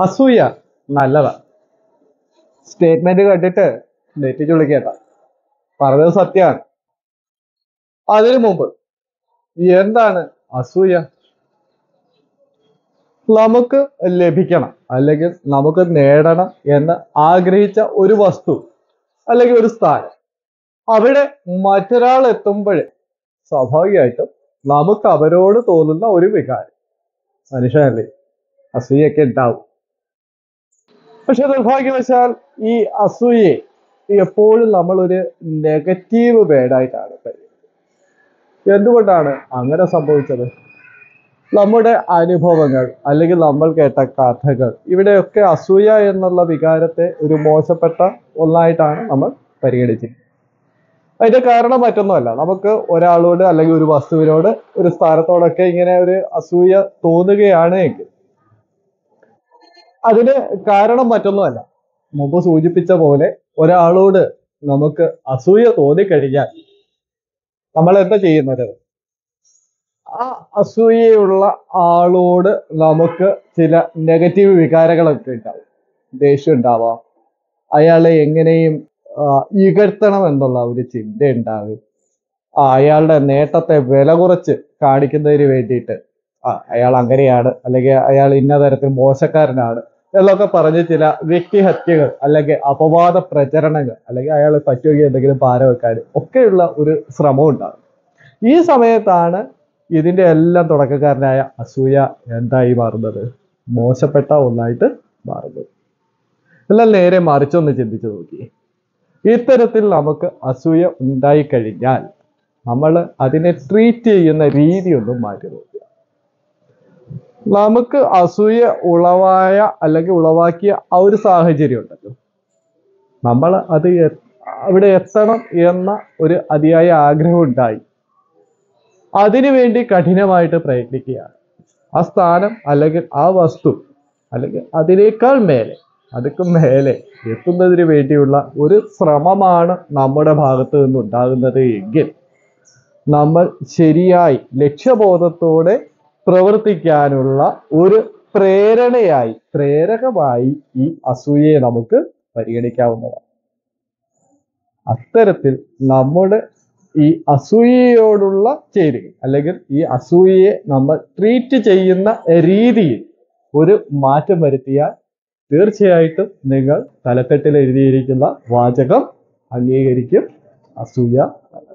അസൂയ നല്ലതാ സ്റ്റേറ്റ്മെന്റ് കണ്ടിട്ട് നെറ്റി ചുളിക്കേണ്ട പറഞ്ഞത് സത്യമാണ് അതിനു മുമ്പ് എന്താണ് അസൂയ നമുക്ക് ലഭിക്കണം അല്ലെങ്കിൽ നമുക്ക് നേടണം എന്ന് ആഗ്രഹിച്ച ഒരു വസ്തു അല്ലെങ്കിൽ ഒരു സ്ഥാനം അവിടെ മറ്റൊരാൾ എത്തുമ്പോഴേ സ്വാഭാവികമായിട്ടും നമുക്ക് അവരോട് തോന്നുന്ന ഒരു വികാരം മനുഷ്യനല്ലേ അസൂയൊക്കെ ഉണ്ടാവും പക്ഷെ നിർഭാഗ്യവശാൽ ഈ അസൂയെ എപ്പോഴും നമ്മൾ ഒരു നെഗറ്റീവ് വേർഡായിട്ടാണ് പരിഗണിക്കുന്നത് എന്തുകൊണ്ടാണ് അങ്ങനെ സംഭവിച്ചത് നമ്മുടെ അനുഭവങ്ങൾ അല്ലെങ്കിൽ നമ്മൾ കേട്ട കഥകൾ ഇവിടെയൊക്കെ അസൂയ എന്നുള്ള വികാരത്തെ ഒരു മോശപ്പെട്ട ഒന്നായിട്ടാണ് നമ്മൾ പരിഗണിച്ചത് അതിന്റെ കാരണം മറ്റൊന്നുമല്ല നമുക്ക് ഒരാളോട് അല്ലെങ്കിൽ ഒരു വസ്തുവിനോട് ഒരു സ്ഥാനത്തോടൊക്കെ ഇങ്ങനെ ഒരു അസൂയ തോന്നുകയാണ് എങ്കിൽ അതിന് കാരണം മറ്റൊന്നുമല്ല മുമ്പ് സൂചിപ്പിച്ച പോലെ ഒരാളോട് നമുക്ക് അസൂയ തോന്നിക്കഴിഞ്ഞാൽ നമ്മൾ എന്താ ചെയ്യുന്നത് ആ അസൂയയുള്ള ആളോട് നമുക്ക് ചില നെഗറ്റീവ് വികാരങ്ങളൊക്കെ ഉണ്ടാവും ദേഷ്യം ഉണ്ടാവാം അയാളെ എങ്ങനെയും ആ, ഇകഴ്ത്തണം എന്നുള്ള ഒരു ചിന്ത ഉണ്ടാകും ആ, അയാളുടെ നേട്ടത്തെ വില കുറച്ച് കാണിക്കുന്നതിന് വേണ്ടിയിട്ട് ആ അയാൾ അങ്ങനെയാണ് അല്ലെങ്കിൽ അയാൾ ഇന്ന തരത്തിൽ മോശക്കാരനാണ് എന്നൊക്കെ പറഞ്ഞ് ചില വ്യക്തിഹത്യകൾ അല്ലെങ്കിൽ അപവാദ പ്രചരണങ്ങൾ അല്ലെങ്കിൽ അയാൾ പറ്റുമെങ്കിൽ എന്തെങ്കിലും പാര വെക്കാൻ ഒക്കെയുള്ള ഒരു ശ്രമം ഉണ്ടാകും ഈ സമയത്താണ് ഇതിന്റെ എല്ലാം തുടക്കക്കാരനായ അസൂയ എന്തായി മാറുന്നത് മോശപ്പെട്ട ഒന്നായിട്ട് മാറുന്നത് എല്ലാം നേരെ മറിച്ചൊന്ന് ചിന്തിച്ചു നോക്കി ഇത്തരത്തിൽ നമുക്ക് അസൂയ ഉണ്ടായി കഴിഞ്ഞാൽ നമ്മൾ അതിനെ ട്രീറ്റ് ചെയ്യുന്ന രീതി ഒന്നും മാറ്റി നോക്കുക നമുക്ക് അസൂയ ഉളവായ അല്ലെങ്കിൽ ഉളവാക്കിയ ആ ഒരു സാഹചര്യം ഉണ്ടല്ലോ നമ്മൾ അത് എ- അവിടെ എത്തണം എന്ന ഒരു അതിയായ ആഗ്രഹം ഉണ്ടായി അതിനുവേണ്ടി കഠിനമായിട്ട് പ്രയത്നിക്കുകയാണ് ആ സ്ഥാനം അല്ലെങ്കിൽ ആ വസ്തു അല്ലെങ്കിൽ അതിനേക്കാൾ മേലെ അതുക്കും മേലെ എത്തുന്നതിന് വേണ്ടിയുള്ള ഒരു ശ്രമമാണ് നമ്മുടെ ഭാഗത്ത് നിന്നുണ്ടാകുന്നത് എങ്കിൽ നമ്മൾ ശരിയായി ലക്ഷ്യബോധത്തോടെ പ്രവർത്തിക്കാനുള്ള ഒരു പ്രേരണയായി പ്രേരകമായി ഈ അസൂയയെ നമുക്ക് പരിഗണിക്കാവുന്നതാണ് അത്തരത്തിൽ നമ്മുടെ ഈ അസൂയയോടുള്ള ചേരുക അല്ലെങ്കിൽ ഈ അസൂയയെ നമ്മൾ ട്രീറ്റ് ചെയ്യുന്ന രീതിയിൽ ഒരു മാറ്റം വരുത്തിയാൽ തീർച്ചയായിട്ടും നിങ്ങൾ തലക്കെട്ടിൽ എഴുതിയിരിക്കുന്ന വാചകം അംഗീകരിക്കും അസൂയ